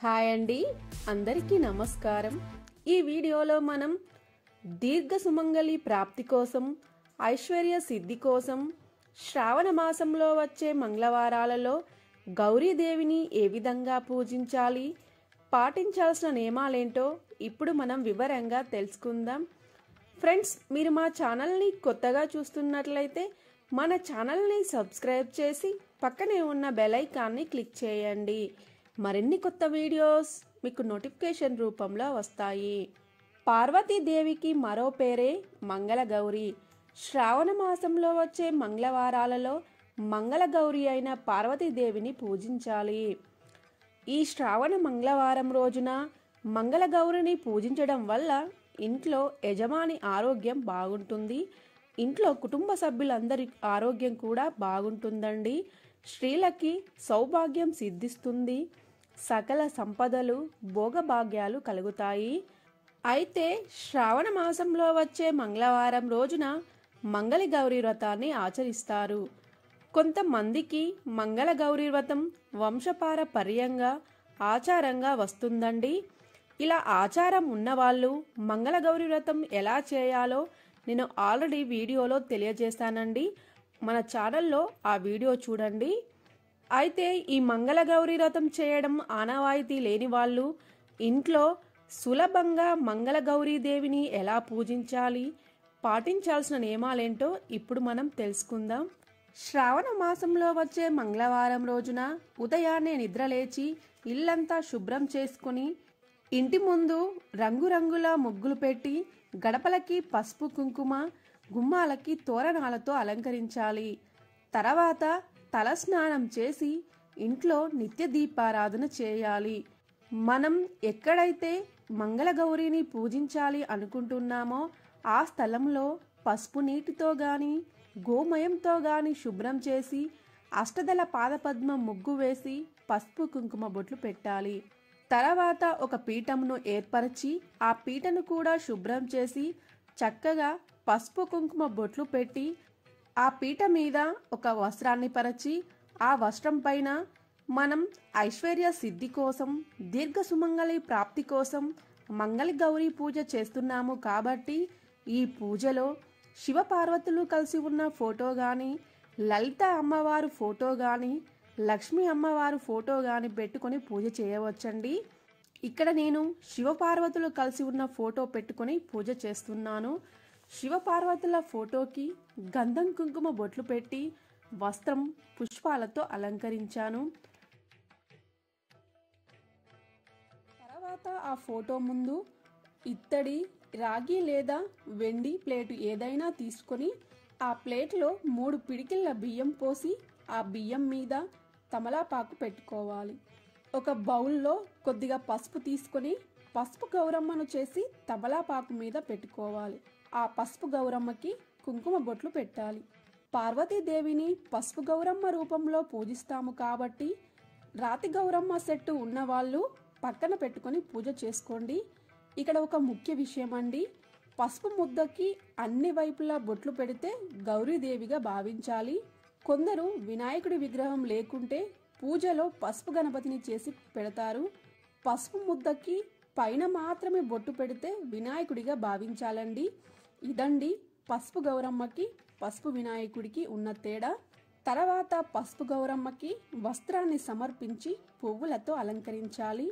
hi అండి అందరికీ నమస్కారం ఈ వీడియోలో మనం దీర్ఘ సుమంగళి ప్రాప్తి కోసం ఐశ్వర్య సిద్ధి కోసం శ్రావణ మాసంలో వచ్చే మంగళవారాలలో గౌరీదేవిని ఏ విధంగా పూజించాలి పాటించాల్సిన నియమాలేంటో ఇప్పుడు మనం వివరంగా తెలుసుకుందాం ఫ్రెండ్స్ మీరు మా ఛానల్ని కొత్తగా చూస్తున్నట్లయితే మన ఛానల్ని సబ్స్క్రైబ్ చేసి పక్కనే ఉన్న బెల్ ఐకాన్ని క్లిక్ చేయండి మరిన్ని కొత్త వీడియోస్ మీకు నోటిఫికేషన్ రూపంలో వస్తాయి పార్వతీదేవికి మరో పేరే మంగళగౌరి శ్రావణ మాసంలో వచ్చే మంగళవారాలలో మంగళగౌరి అయిన పార్వతీదేవిని పూజించాలి ఈ శ్రావణ మంగళవారం రోజున మంగళగౌరిని పూజించడం వల్ల ఇంట్లో యజమాని ఆరోగ్యం బాగుంటుంది ఇంట్లో కుటుంబ సభ్యులందరి ఆరోగ్యం కూడా బాగుంటుందండి స్త్రీలకి సౌభాగ్యం సిద్ధిస్తుంది సకల సంపదలు భోగభాగ్యాలు కలుగుతాయి అయితే శ్రావణ మాసంలో వచ్చే మంగళవారం రోజున మంగళ గౌరీ వ్రతాన్ని ఆచరిస్తారు కొంతమందికి మంగళ గౌరీ వ్రతం వంశపారపర్యంగా ఆచారంగా వస్తుందండి ఇలా ఆచారం ఉన్నవాళ్ళు మంగళ గౌరీ వ్రతం ఎలా చేయాలో నేను ఆల్రెడీ వీడియోలో తెలియజేస్తానండి మన ఛానల్లో ఆ వీడియో చూడండి అయితే ఈ మంగళ గౌరీ వ్రతం చేయడం ఆనవాయితీ లేని వాళ్ళు ఇంట్లో సులభంగా మంగళ దేవిని ఎలా పూజించాలి పాటించాల్సిన నియమాలేంటో ఇప్పుడు మనం తెలుసుకుందాం శ్రావణ మాసంలో వచ్చే మంగళవారం రోజున ఉదయాన్నే నిద్రలేచి ఇల్లంతా శుభ్రం చేసుకుని ఇంటి ముందు రంగురంగుల ముగ్గులు పెట్టి గడపలకి పసుపు కుంకుమ గుమ్మాలకి తోరణాలతో అలంకరించాలి తర్వాత తలస్నానం చేసి ఇంట్లో నిత్య దీపారాధన చేయాలి మనం ఎక్కడైతే మంగళగౌరిని పూజించాలి అనుకుంటున్నామో ఆ స్థలంలో పసుపు నీటితో గాని గోమయంతో గాని శుభ్రం చేసి అష్టదల పాదపద్మం ముగ్గు వేసి పసుపు కుంకుమ బొట్లు పెట్టాలి తర్వాత ఒక పీఠమును ఏర్పరిచి ఆ పీటను కూడా శుభ్రం చేసి చక్కగా పసుపు కుంకుమ బొట్లు పెట్టి ఆ పీట మీద ఒక వస్త్రాన్ని పరచి ఆ వస్త్రం పైన మనం ఐశ్వర్య సిద్ధి కోసం దీర్ఘ సుమంగళి ప్రాప్తి కోసం మంగళ గౌరీ పూజ చేస్తున్నాము కాబట్టి ఈ పూజలో శివపార్వతులు కలిసి ఉన్న ఫోటో గాని లలిత అమ్మవారు ఫోటో గాని లక్ష్మీ అమ్మవారు ఫోటో గాని పెట్టుకొని పూజ చేయవచ్చండి ఇక్కడ నేను శివపార్వతులు కలిసి ఉన్న ఫోటో పెట్టుకొని పూజ చేస్తున్నాను శివపార్వతుల ఫోటోకి గంధం కుంకుమ బొట్లు పెట్టి వస్త్రం పుష్పాలతో అలంకరించాను తర్వాత ఆ ఫోటో ముందు ఇత్తడి రాగి లేదా వెండి ప్లేటు ఏదైనా తీసుకొని ఆ ప్లేట్లో మూడు పిడికిళ్ళ బియ్యం పోసి ఆ బియ్యం మీద తమలాపాకు పెట్టుకోవాలి ఒక బౌల్లో కొద్దిగా పసుపు తీసుకొని పసుపు గౌరమ్మను చేసి తమలాపాకు మీద పెట్టుకోవాలి ఆ పసుపు గౌరమ్మకి కుంకుమ బొట్లు పెట్టాలి పార్వతీదేవిని పసుపు గౌరమ్మ రూపంలో పూజిస్తాము కాబట్టి రాతి గౌరమ్మ సెట్టు ఉన్నవాళ్ళు పక్కన పెట్టుకొని పూజ చేసుకోండి ఇక్కడ ఒక ముఖ్య విషయం అండి పసుపు ముద్దకి అన్ని వైపులా బొట్లు పెడితే గౌరీదేవిగా భావించాలి కొందరు వినాయకుడి విగ్రహం లేకుంటే పూజలో పసుపు గణపతిని చేసి పెడతారు పసుపు ముద్దకి పైన మాత్రమే బొట్టు పెడితే వినాయకుడిగా భావించాలండి ఇదండి పసుపు గౌరమ్మకి పసుపు వినాయకుడికి ఉన్న తేడా తర్వాత పసుపు గౌరమ్మకి వస్త్రాన్ని సమర్పించి పువ్వులతో అలంకరించాలి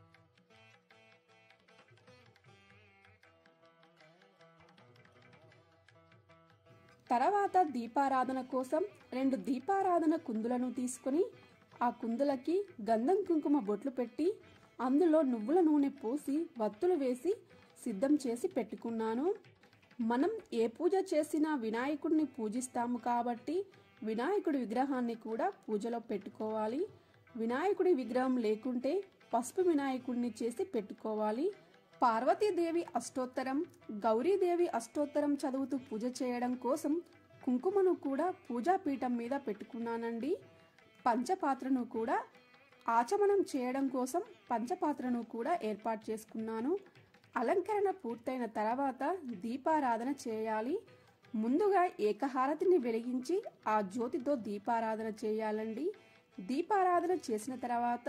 తర్వాత దీపారాధన కోసం రెండు దీపారాధన కుందులను తీసుకుని ఆ కుందులకి గంధం కుంకుమ బొట్లు పెట్టి అందులో నువ్వుల నూనె పోసి వత్తులు వేసి సిద్ధం చేసి పెట్టుకున్నాను మనం ఏ పూజ చేసినా వినాయకుడిని పూజిస్తాము కాబట్టి వినాయకుడి విగ్రహాన్ని కూడా పూజలో పెట్టుకోవాలి వినాయకుడి విగ్రహం లేకుంటే పసుపు వినాయకుడిని చేసి పెట్టుకోవాలి పార్వతీదేవి అష్టోత్తరం గౌరీదేవి అష్టోత్తరం చదువుతూ పూజ చేయడం కోసం కుంకుమను కూడా పూజాపీఠం మీద పెట్టుకున్నానండి పంచపాత్రను కూడా ఆచమనం చేయడం కోసం పంచపాత్రను కూడా ఏర్పాటు చేసుకున్నాను అలంకరణ పూర్తయిన తర్వాత దీపారాధన చేయాలి ముందుగా ఏకహారతిని వెలిగించి ఆ జ్యోతితో దీపారాధన చేయాలండి దీపారాధన చేసిన తర్వాత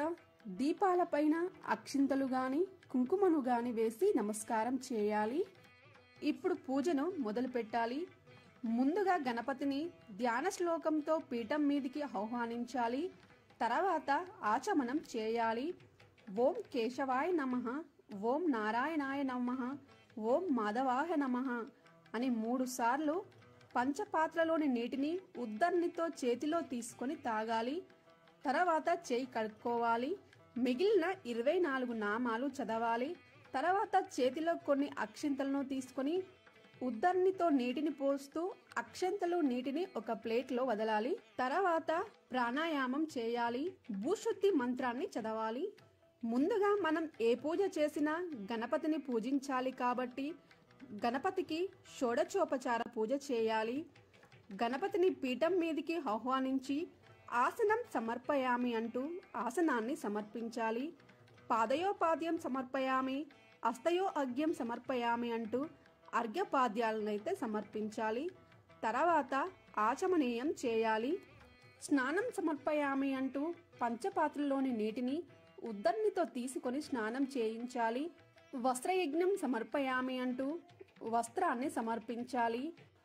దీపాలపైన అక్షింతలు గాని కుంకుమను గాని వేసి నమస్కారం చేయాలి ఇప్పుడు పూజను మొదలు పెట్టాలి ముందుగా గణపతిని ధ్యాన శ్లోకంతో పీఠం మీదికి ఆహ్వానించాలి తర్వాత ఆచమనం చేయాలి ఓం కేశవాయ నమ ఓం నారాయణాయ నమ ఓం మాధవాయ నమ అని మూడు సార్లు పంచపాత్రలోని నీటిని ఉద్దర్నితో చేతిలో తీసుకొని తాగాలి తర్వాత చేయి కడుక్కోవాలి మిగిలిన ఇరవై నాలుగు నామాలు చదవాలి తర్వాత చేతిలో కొన్ని అక్షింతలను తీసుకొని ఉద్దర్నితో నీటిని పోస్తూ అక్షంతలు నీటిని ఒక ప్లేట్లో వదలాలి తర్వాత ప్రాణాయామం చేయాలి భూశుద్ధి మంత్రాన్ని చదవాలి ముందుగా మనం ఏ పూజ చేసినా గణపతిని పూజించాలి కాబట్టి గణపతికి షోడచోపచార పూజ చేయాలి గణపతిని పీఠం మీదికి ఆహ్వానించి ఆసనం సమర్పయామి అంటూ ఆసనాన్ని సమర్పించాలి పాదయోపాద్యం సమర్పయామి అస్తయో అగ్యం సమర్పయామి అంటూ అర్ఘ్యపాద్యాలనైతే సమర్పించాలి తర్వాత ఆచమనీయం చేయాలి స్నానం సమర్పయామి అంటూ పంచపాత్రలోని నీటిని ఉద్దర్నితో తీసుకొని స్నానం చేయించాలి వస్త్రయజ్ఞం సమర్పయామి అంటూ వస్త్రాన్ని సమర్పించాలి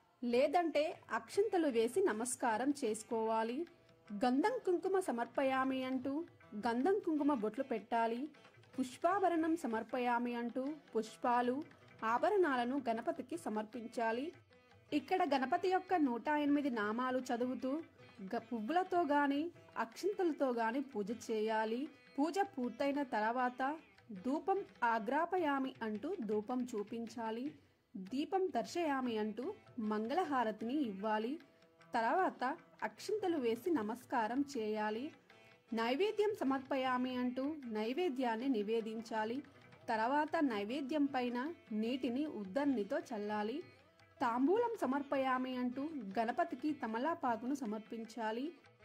లేదంటే అక్షింతలు వేసి నమస్కారం చేసుకోవాలి గంధం కుంకుమ సమర్పయామి అంటూ గంధం కుంకుమ బొట్లు పెట్టాలి పుష్పాభరణం సమర్పయామి అంటూ పుష్పాలు ఆభరణాలను గణపతికి సమర్పించాలి ఇక్కడ గణపతి యొక్క నూట ఎనిమిది నామాలు చదువుతూ గ- పువ్వులతో గాని అక్షింతలతో గాని పూజ చేయాలి పూజ పూర్తయిన తర్వాత ధూపం ఆగ్రాపయామి అంటూ ధూపం చూపించాలి దీపం దర్శయామి అంటూ మంగళహారతిని ఇవ్వాలి తర్వాత అక్షింతలు వేసి నమస్కారం చేయాలి నైవేద్యం సమర్పయామి అంటూ నైవేద్యాన్ని నివేదించాలి తర్వాత నైవేద్యం పైన నీటిని ఉద్దర్నితో చల్లాలి తాంబూలం సమర్పయామి అంటూ గణపతికి తమలాపాకును సమర్పించాలి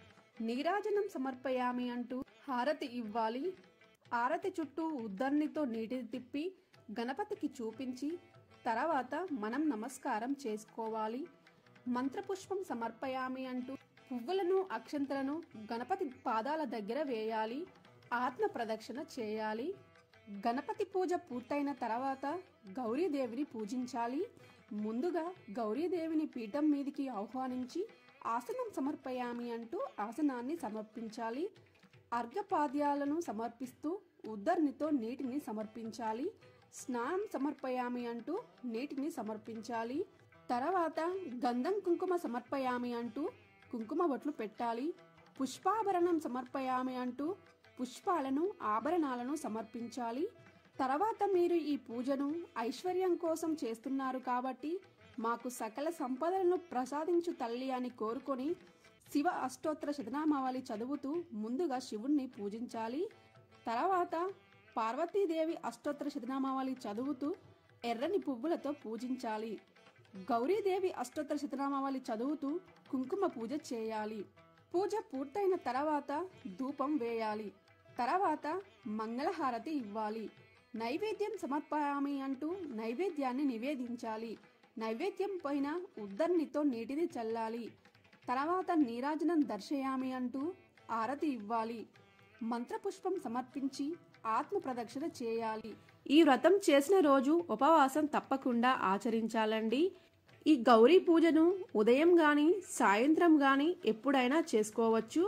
నీరాజనం సమర్పయామి అంటూ హారతి ఇవ్వాలి హారతి చుట్టూ ఉద్దర్నితో నీటిని తిప్పి గణపతికి చూపించి తర్వాత మనం నమస్కారం చేసుకోవాలి మంత్రపుష్పం సమర్పయామి అంటూ పువ్వులను అక్షంతలను గణపతి పాదాల దగ్గర వేయాలి ఆత్మ ప్రదక్షిణ చేయాలి గణపతి పూజ పూర్తయిన తర్వాత గౌరీదేవిని పూజించాలి ముందుగా గౌరీదేవిని పీఠం మీదికి ఆహ్వానించి ఆసనం సమర్పయామి అంటూ ఆసనాన్ని సమర్పించాలి అర్ఘపాద్యాలను సమర్పిస్తూ ఉద్దర్నితో నీటిని సమర్పించాలి స్నానం సమర్పయామి అంటూ నీటిని సమర్పించాలి తర్వాత గంధం కుంకుమ సమర్పయామి అంటూ కుంకుమ బొట్లు పెట్టాలి పుష్పాభరణం సమర్పయామి అంటూ పుష్పాలను ఆభరణాలను సమర్పించాలి తర్వాత మీరు ఈ పూజను ఐశ్వర్యం కోసం చేస్తున్నారు కాబట్టి మాకు సకల సంపదలను ప్రసాదించు తల్లి అని కోరుకొని శివ అష్టోత్తర శతనామావళి చదువుతూ ముందుగా శివుణ్ణి పూజించాలి తర్వాత పార్వతీదేవి అష్టోత్తర శతనామావళి చదువుతూ ఎర్రని పువ్వులతో పూజించాలి గౌరీదేవి అష్టోత్తర శతనామావళి చదువుతూ కుంకుమ పూజ చేయాలి పూజ పూర్తయిన తర్వాత ధూపం వేయాలి తర్వాత మంగళహారతి ఇవ్వాలి నైవేద్యం సమర్పయామి అంటూ నైవేద్యాన్ని నివేదించాలి నైవేద్యం పైన ఉద్దర్నితో నీటిని చల్లాలి తర్వాత నీరాజనం దర్శయామి అంటూ ఆరతి ఇవ్వాలి మంత్రపుష్పం సమర్పించి ఆత్మ ప్రదక్షిణ చేయాలి ఈ వ్రతం చేసిన రోజు ఉపవాసం తప్పకుండా ఆచరించాలండి ఈ గౌరీ పూజను ఉదయం గాని సాయంత్రం గాని ఎప్పుడైనా చేసుకోవచ్చు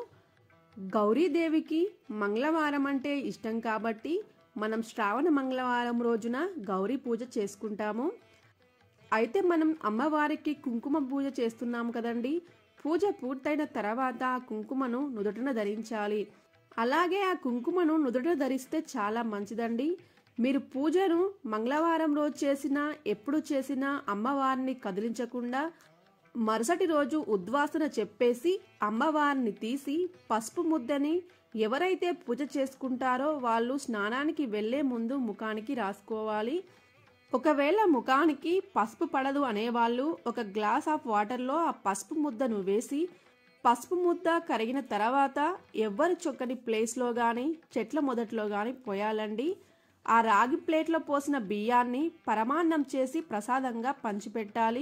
గౌరీదేవికి మంగళవారం అంటే ఇష్టం కాబట్టి మనం శ్రావణ మంగళవారం రోజున గౌరీ పూజ చేసుకుంటాము అయితే మనం అమ్మవారికి కుంకుమ పూజ చేస్తున్నాము కదండి పూజ పూర్తయిన తర్వాత ఆ కుంకుమను నుదుటన ధరించాలి అలాగే ఆ కుంకుమను నుదుట ధరిస్తే చాలా మంచిదండి మీరు పూజను మంగళవారం రోజు చేసినా ఎప్పుడు చేసినా అమ్మవారిని కదిలించకుండా మరుసటి రోజు ఉద్వాసన చెప్పేసి అమ్మవారిని తీసి పసుపు ముద్దని ఎవరైతే పూజ చేసుకుంటారో వాళ్ళు స్నానానికి వెళ్లే ముందు ముఖానికి రాసుకోవాలి ఒకవేళ ముఖానికి పసుపు పడదు అనేవాళ్ళు ఒక గ్లాస్ ఆఫ్ వాటర్లో ఆ పసుపు ముద్దను వేసి పసుపు ముద్ద కరిగిన తర్వాత ఎవ్వరి చొక్కని ప్లేస్లో గాని చెట్ల మొదట్లో గాని పోయాలండి ఆ రాగి ప్లేట్లో పోసిన బియ్యాన్ని పరమాన్నం చేసి ప్రసాదంగా పంచిపెట్టాలి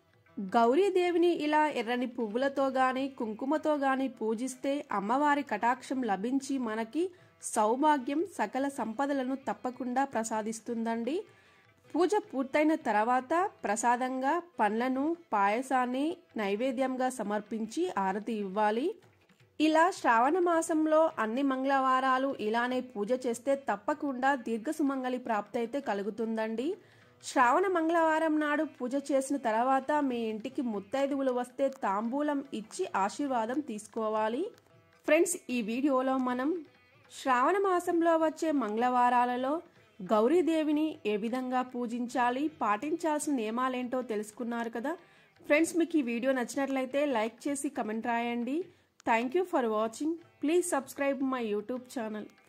గౌరీదేవిని ఇలా ఎర్రని పువ్వులతో గాని కుంకుమతో గాని పూజిస్తే అమ్మవారి కటాక్షం లభించి మనకి సౌభాగ్యం సకల సంపదలను తప్పకుండా ప్రసాదిస్తుందండి పూజ పూర్తయిన తర్వాత ప్రసాదంగా పండ్లను పాయసాన్ని నైవేద్యంగా సమర్పించి ఆరతి ఇవ్వాలి ఇలా శ్రావణ మాసంలో అన్ని మంగళవారాలు ఇలానే పూజ చేస్తే తప్పకుండా దీర్ఘ సుమంగళి ప్రాప్తి అయితే కలుగుతుందండి శ్రావణ మంగళవారం నాడు పూజ చేసిన తర్వాత మీ ఇంటికి ముత్తైదువులు వస్తే తాంబూలం ఇచ్చి ఆశీర్వాదం తీసుకోవాలి ఫ్రెండ్స్ ఈ వీడియోలో మనం శ్రావణ మాసంలో వచ్చే మంగళవారాలలో గౌరీదేవిని ఏ విధంగా పూజించాలి పాటించాల్సిన నియమాలేంటో తెలుసుకున్నారు కదా ఫ్రెండ్స్ మీకు ఈ వీడియో నచ్చినట్లయితే లైక్ చేసి కమెంట్ రాయండి thank you for watching please subscribe my YouTube channel